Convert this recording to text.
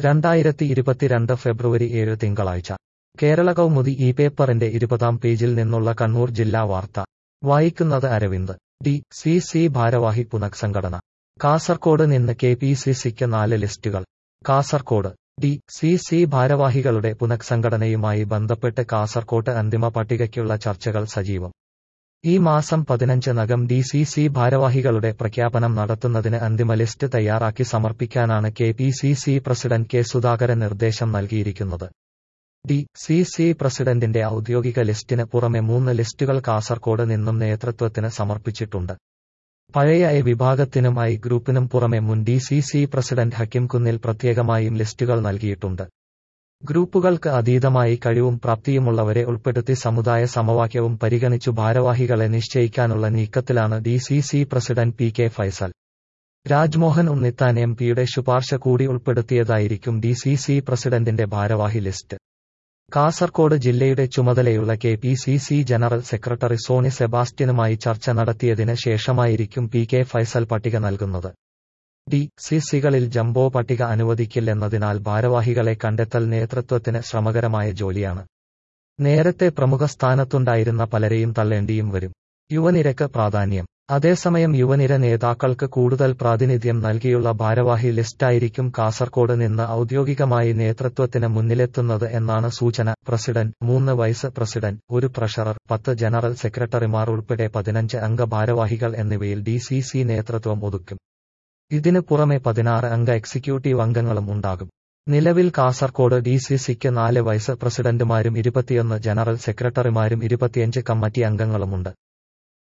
രണ്ടായിരത്തി ഇരുപത്തിരണ്ട് ഫെബ്രുവരി ഏഴ് തിങ്കളാഴ്ച കേരള കൗമുദി ഈ പേപ്പറിന്റെ ഇരുപതാം പേജിൽ നിന്നുള്ള കണ്ണൂർ ജില്ലാ വാർത്ത വായിക്കുന്നത് അരവിന്ദ് ഡി സി സി ഭാരവാഹി പുനഃസംഘടന കാസർകോട് നിന്ന് കെ പി സി സിക്ക് നാല് ലിസ്റ്റുകൾ കാസർകോട് ഡി സി സി ഭാരവാഹികളുടെ പുനഃസംഘടനയുമായി ബന്ധപ്പെട്ട് കാസർകോട്ട് അന്തിമ പട്ടികയ്ക്കുള്ള ചർച്ചകൾ സജീവം ഈ മാസം പതിനഞ്ചിനകം ഡി സി സി ഭാരവാഹികളുടെ പ്രഖ്യാപനം നടത്തുന്നതിന് അന്തിമ ലിസ്റ്റ് തയ്യാറാക്കി സമർപ്പിക്കാനാണ് K P C C president K Sudhakaran നിർദ്ദേശം നൽകിയിരിക്കുന്നത് ഡി സി സി പ്രസിഡന്റിന്റെ ഔദ്യോഗിക ലിസ്റ്റിന് പുറമെ മൂന്ന് ലിസ്റ്റുകൾ കാസർകോട് നിന്നും നേതൃത്വത്തിന് സമർപ്പിച്ചിട്ടുണ്ട് പഴയ എ വിഭാഗത്തിനും ഐ ഗ്രൂപ്പിനും പുറമെ മുൻ D C C president Hakim Kunnil പ്രത്യേകമായും ലിസ്റ്റുകൾ നൽകിയിട്ടുണ്ട് ഗ്രൂപ്പുകൾക്ക് അതീതമായി കഴിവും പ്രാപ്തിയുമുള്ളവരെ ഉൾപ്പെടുത്തി സമുദായ സമവാക്യവും പരിഗണിച്ചു ഭാരവാഹികളെ നിശ്ചയിക്കാനുള്ള നീക്കത്തിലാണ് D C C president P K Faisal Rajmohan Unnithan M പിയുടെ ശുപാർശ കൂടി ഉൾപ്പെടുത്തിയതായിരിക്കും ഡി സി സി പ്രസിഡന്റിന്റെ ഭാരവാഹി ലിസ്റ്റ് കാസർകോട് ജില്ലയുടെ ചുമതലയുള്ള K P C C general secretary Soni സെബാസ്റ്റ്യനുമായി ചർച്ച നടത്തിയതിന് ശേഷമായിരിക്കും പി കെ ഫൈസൽ പട്ടിക നൽകുന്നത് ഡി സി സികളിൽ ജംബോ പട്ടിക അനുവദിക്കില്ലെന്നതിനാൽ ഭാരവാഹികളെ കണ്ടെത്തൽ നേതൃത്വത്തിന് ശ്രമകരമായ ജോലിയാണ് നേരത്തെ പ്രമുഖ സ്ഥാനത്തുണ്ടായിരുന്ന പലരെയും തള്ളേണ്ടിയും വരും യുവനിരക്ക് പ്രാധാന്യം അതേസമയം യുവനിര നേതാക്കൾക്ക് കൂടുതൽ പ്രാതിനിധ്യം നൽകിയുള്ള ഭാരവാഹി ലിസ്റ്റായിരിക്കും കാസർകോട് നിന്ന് ഔദ്യോഗികമായി നേതൃത്വത്തിന് മുന്നിലെത്തുന്നത് എന്നാണ് സൂചന പ്രസിഡന്റ് മൂന്ന് വൈസ് പ്രസിഡന്റ് ഒരു ട്രഷറർ പത്ത് ജനറൽ സെക്രട്ടറിമാർ ഉൾപ്പെടെ പതിനഞ്ച് അംഗ ഭാരവാഹികൾ എന്നിവയിൽ ഡി സി സി നേതൃത്വം ഒതുക്കും ഇതിനു പുറമെ പതിനാറ് അംഗ എക്സിക്യൂട്ടീവ് അംഗങ്ങളും ഉണ്ടാകും നിലവിൽ കാസർകോട് ഡി സി സിക്ക് നാല് വൈസ് പ്രസിഡന്റുമാരും ഇരുപത്തിയൊന്ന് ജനറൽ സെക്രട്ടറിമാരും ഇരുപത്തിയഞ്ച് കമ്മിറ്റി അംഗങ്ങളുമുണ്ട്